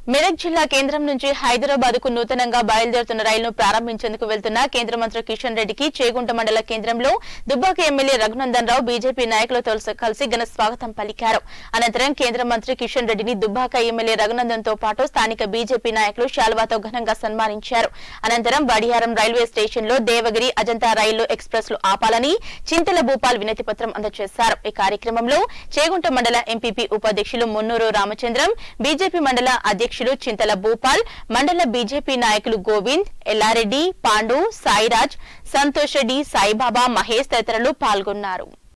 మెదక్ జిల్లా కేంద్రం నుంచి హైదరాబాద్ కు నూతనంగా బయలుదేరుతున్న రైలును ప్రారంభించేందుకు వెళ్తున్న కేంద్ర మంత్రి కిషన్ రెడ్డికి చేగుంట మండల కేంద్రంలో దుబ్బాక ఎమ్మెల్యే రఘునందన్ రావు బీజేపీ నాయకులతో కలిసి ఘన స్వాగతం పలికారు అనంతరం కేంద్ర మంత్రి కిషన్ రెడ్డిని దుబ్బాక ఎమ్మెల్యే రఘునందన్ తో పాటు స్థానిక బీజేపీ నాయకులు శాల్వాతో ఘనంగా సన్మానించారు అనంతరం బడియారం రైల్వే స్టేషన్ లో దేవగిరి అజంతా రైలు ఎక్స్ప్రెస్ లు ఆపాలని చింతల భూపాల్ వినతి పత్రం అందజేశారు ఈ కార్యక్రమంలో చేగుంట మండల ఎంపీపీ ఉపాధ్యక్షులు మున్నూరు రామచంద్రం బీజేపీ మండల అధ్యక్షులు చింతల భూపాల్ మండల బీజేపీ నాయకులు గోవింద్ ఎల్లారెడ్డి పాండు సాయిరాజ్ సంతోష్ రెడ్డి సాయిబాబా మహేష్ తదితరులు పాల్గొన్నారు